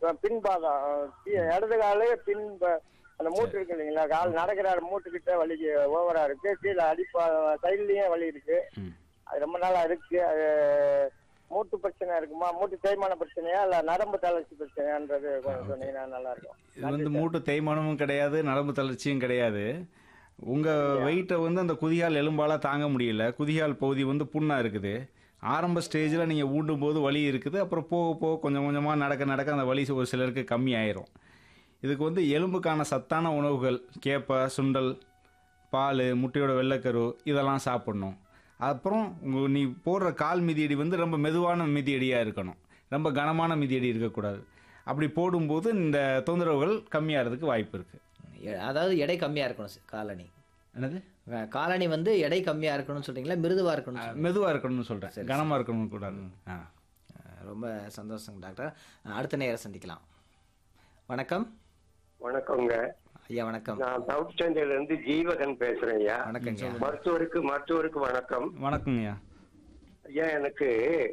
ப- பின்பாதம் கீ- இடது காலு பின் ப- அந்த மூட்டு இருக்கு இல்லைங்களா கால் நடக்கிற மூட்டுக்கிட்ட வலி ஓவரா இருக்கு கீழே அடிப்பா சைட்லயும் வலி இருக்கு ம் அது ரொம்ப நாளா இருக்கு அது மூட்டு பிரச்சனை இருக்குமா மூட்டு தேய்மான பிரச்சனையா இல்ல நரம்பு தளர்ச்சி பிரச்சனையான்றது கொஞ்சம் சொன்னீங்கன்னா நல்லா இருக்கும் இது வந்து மூட்டு தேய்மானமும் கிடையாது நரம்பு தளர்ச்சியும் கிடையாது உங்கள் வெயிட்டை வந்து அந்த குதிகால் எலும்பால் தாங்க முடியல குதிகால் பகுதி வந்து புண்ணாக இருக்குது ஆரம்ப ஸ்டேஜில் நீங்கள் ஊண்டும் போது வலி இருக்குது அப்புறம் போக போக கொஞ்சம் கொஞ்சமாக நடக்க நடக்க அந்த வலி ஒரு சிலருக்கு கம்மி ஆயிரும் இதுக்கு வந்து எலும்புக்கான சத்தான உணவுகள் கேப்பை சுண்டல் பால் முட்டையோட வெள்ளைக்கரு இதெல்லாம் சாப்பிடணும் அப்புறம் உங்கள் நீ போடுற கால் மிதியடி வந்து ரொம்ப மெதுவான மிதியடியாக இருக்கணும் ரொம்ப கனமான மிதியடி இருக்கக்கூடாது அப்படி போடும்போது இந்த தொந்தரவுகள் கம்மியாகிறதுக்கு வாய்ப்பு இருக்குது எ- அதாவது எடை கம்மியா இருக்கணும் சார் காலணி என்னது அஹ் காலணி வந்து எடை கம்மியா இருக்கணும்னு சொல்றீங்களா மிருதுவா இருக்கணும் சொல்றீங்களா? மெதுவாக இருக்கணும்னு சொல்கிறேன் கனமாக இருக்கணும் கூடாது ஆ அஹ் ரொம்ப சந்தோஷம் டாக்டர் அஹ் அடுத்த நேரம் சந்திக்கலாம் வணக்கம் வணக்கங்க ஐயா வணக்கம் நான் சவுத் ஸ்டாண்டில இருந்து ஜீவகன் பேசுறேன் ஐயா வணக்கங்க மருத்துவருக்கு மருத்துவருக்கு வணக்கம் வணக்கங்கய்யா ஐயா எனக்கு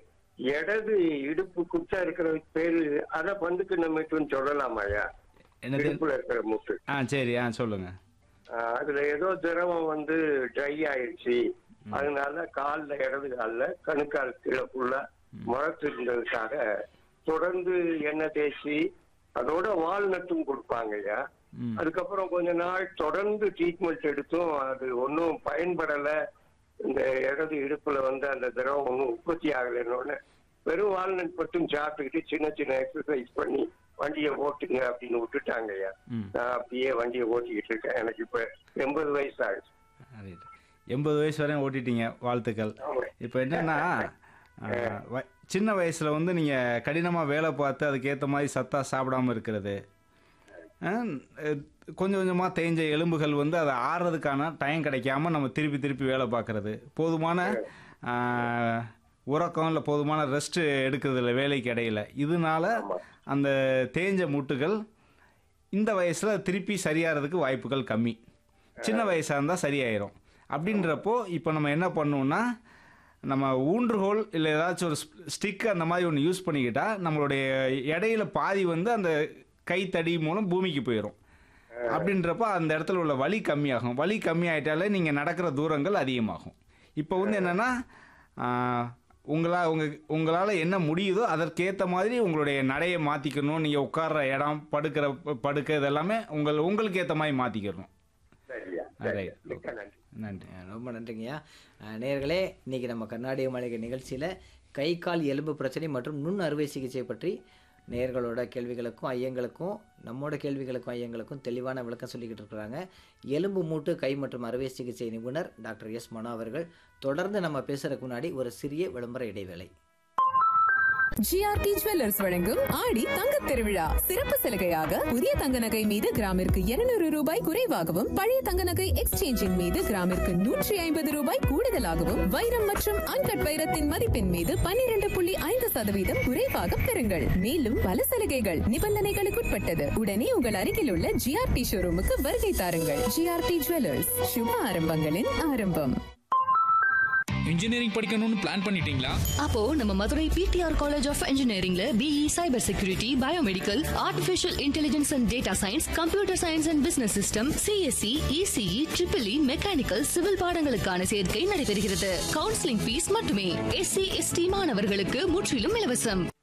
இடது இடுப்பு குச்சா இருக்கிற பேரு அத பந்துக்கு நம்மட்டுன்னு சொல்லலாமா ஐயா என்னது இடுப்புல இருக்கிற மூட்டு ஆ சரி ஆ சொல்லுங்கள் ஆஹ் அதுல ஏதோ திரவம் வந்து ட்ரை ஆயிடுச்சு அதனால கால்ல இடது கால்ல கணுக்கால் கீழே ஃபுல்லா முளைச்சு இருந்ததுக்காக தொடர்ந்து எண்ணெய் தேய்ச்சி அதோட வால்நட்டும் கொடுப்பாங்க ஐயா ம் அதுக்கப்புறம் கொஞ்ச நாள் தொடர்ந்து ட்ரீட்மெண்ட் எடுத்தும் அது ஒன்றும் பயன்படல இந்த இடது இடுப்புல வந்து அந்த திரவம் ஒன்றும் உற்பத்தி ஆகலைன்னு வெறும் வால்நட் மட்டும் சாப்பிட்டுக்கிட்டு சின்ன சின்ன எக்ஸசைஸ் பண்ணி வண்டியை ஓட்டுங்க அப்படின்னு விட்டுட்டாங்க ஐயா ம் நான் அப்படியே வண்டியை ஓட்டிக்கிட்டு இருக்கேன் எனக்கு இப்ப எண்பது வயசு ஆகுது ரைட் எண்பது வயசு வரையும் ஓட்டிட்டீங்க வாழ்த்துக்கள் இப்போ என்னன்னா ஆ, வ- சின்ன வயசுல வந்து நீங்க கடினமா வேலை பார்த்து அதுக்கேற்ற மாதிரி சத்தா சாப்பிடாம இருக்கிறது ஆ, அஹ், கொஞ்சம் கொஞ்சமா தேஞ்ச எலும்புகள் வந்து அதை ஆறுறதுக்கான டைம் கிடைக்காம நம்ம திருப்பி திருப்பி வேலை பார்க்கறது போதுமான ஆ, உறக்கம் இல்லை போதுமான ரெஸ்ட் எடுக்கிறது இல்லை வேலைக்கு இடையில இதனால அந்த தேஞ்ச மூட்டுகள் இந்த வயசில் திருப்பி சரியாகிறதுக்கு வாய்ப்புகள் கம்மி சின்ன வயசாக இருந்தால் சரியாயிரும் அப்படின்றப்போ இப்போ நம்ம என்ன பண்ணுவோம்னா நம்ம ஊன்றுகோல் இல்லை ஏதாச்சும் ஒரு ஸ்டிக் அந்த மாதிரி ஒன்று யூஸ் பண்ணிக்கிட்டா நம்மளுடைய இடையில பாதி வந்து அந்த கைத்தடி மூலம் பூமிக்கு போயிடும் அப்படின்றப்போ அந்த இடத்துல உள்ள வலி கம்மியாகும் வலி கம்மியாயிட்டாலே நீங்கள் நடக்கிற தூரங்கள் அதிகமாகும் இப்போ வந்து என்னென்னா உங்களால் உங்க உங்களால் என்ன முடியுதோ அதற்கேற்ற மாதிரி உங்களுடைய நடையை மாற்றிக்கணும் நீங்கள் உட்கார்ற இடம் படுக்கிற படுக்கை இதெல்லாமே உங்கள் உங்களுக்கு ஏற்ற மாதிரி மாற்றிக்கணும் சரியா Right. மிக்க நன்றி நன்றி அஹ் ரொம்ப நன்றிங்கய்யா அஹ் நேயர்களே இன்னைக்கு நம்ம கர்நாடக மாளிகை நிகழ்ச்சியில் கை கால் எலும்பு பிரச்சனை மற்றும் நுண் அறுவை சிகிச்சை பற்றி நேயர்களோட கேள்விகளுக்கும் ஐயங்களுக்கும் நம்மோட கேள்விகளுக்கும் ஐயங்களுக்கும் தெளிவான விளக்கம் சொல்லிக்கிட்டு இருக்கிறாங்க எலும்பு மூட்டு கை மற்றும் அறுவை சிகிச்சை நிபுணர் டாக்டர் எஸ் மனோ அவர்கள் தொடர்ந்து நம்ம பேசுறதுக்கு முன்னாடி ஒரு சிறிய விளம்பர இடைவேளை ஜிஆர்டி ஜுவல்லர்ஸ் வழங்கும் ஆடி தங்க திருவிழா சிறப்பு சலுகையாக புதிய தங்க நகை மீது கிராமிற்கு 200 ரூபாய் குறைவாகவும் பழைய தங்க நகை எக்ஸ்சேஞ்சின் மீது கிராமிற்கு நூற்றி ஐம்பது ரூபாய் கூடுதலாகவும் வைரம் மற்றும் அன்கட் வைரத்தின் மதிப்பின் மீது 12.5% புள்ளி ஐந்து சதவீதம் குறைவாக பெறுங்கள் மேலும் பல சலுகைகள் நிபந்தனைகளுக்குட்பட்டது உடனே உங்கள் அருகில் உள்ள ஜிஆர்டி ஷோரூமுக்கு வருகை தாருங்கள் ஜிஆர்டி ஜுவல்லர்ஸ் சுப ஆரம்பங்களின் ஆரம்பம் இன்ஜினியரிங் படிக்கணும்னு பிளான் பண்ணிட்டீங்களா அப்போ நம்ம மதுரை பிடிஆர் காலேஜ் ஆஃப் இன்ஜினியரிங்ல BE cyber security biomedical artificial intelligence and data science computer science and business system CSC ECE triple E mechanical civil பாடங்களுக்கான சேர்க்கை நடைபெறுகிறது கவுன்சிலிங் ஃபீஸ் மட்டுமே எஸ்சி எஸ்டி மாணவர்களுக்கு முற்றிலும் இலவசம்